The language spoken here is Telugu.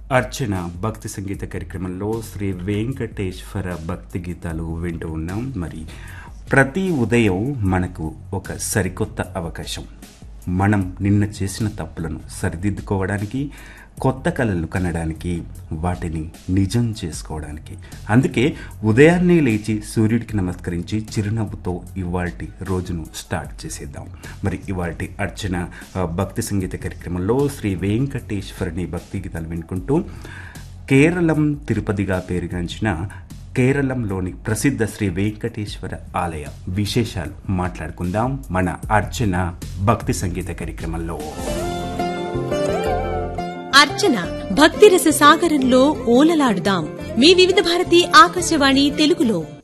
అర్చన భక్తి సంగీత కార్యక్రమంలో శ్రీ వెంకటేశ్వర భక్తి గీతాలు వింటూ ఉన్నాం మరి ప్రతి ఉదయం మనకు ఒక సరికొత్త అవకాశం మనం నిన్న చేసిన తప్పులను సరిదిద్దుకోవడానికి కొత్త కళలు కనడానికి వాటిని నిజం చేసుకోవడానికి అందుకే ఉదయాన్నే లేచి సూర్యుడికి నమస్కరించి చిరునవ్వుతో ఇవాల్టి రోజును స్టార్ట్ చేసేద్దాం మరి ఇవాల్టి అర్చన ఆ, భక్తి సంగీత కార్యక్రమంలో శ్రీ వెంకటేశ్వరుని భక్తి గీతాలు వినుకుంటూ కేరళం తిరుపతిగా పేరుగాంచిన కేరళంలోని ప్రసిద్ధ శ్రీ వెంకటేశ్వర ఆలయ విశేషాలు మాట్లాడుకుందాం మన అర్చన భక్తి సంగీత కార్యక్రమంలో అర్చన భక్తిరస సాగరంలో ఓలలాడుదాం మీ వివిధ భారతి ఆకాశవాణి తెలుగులో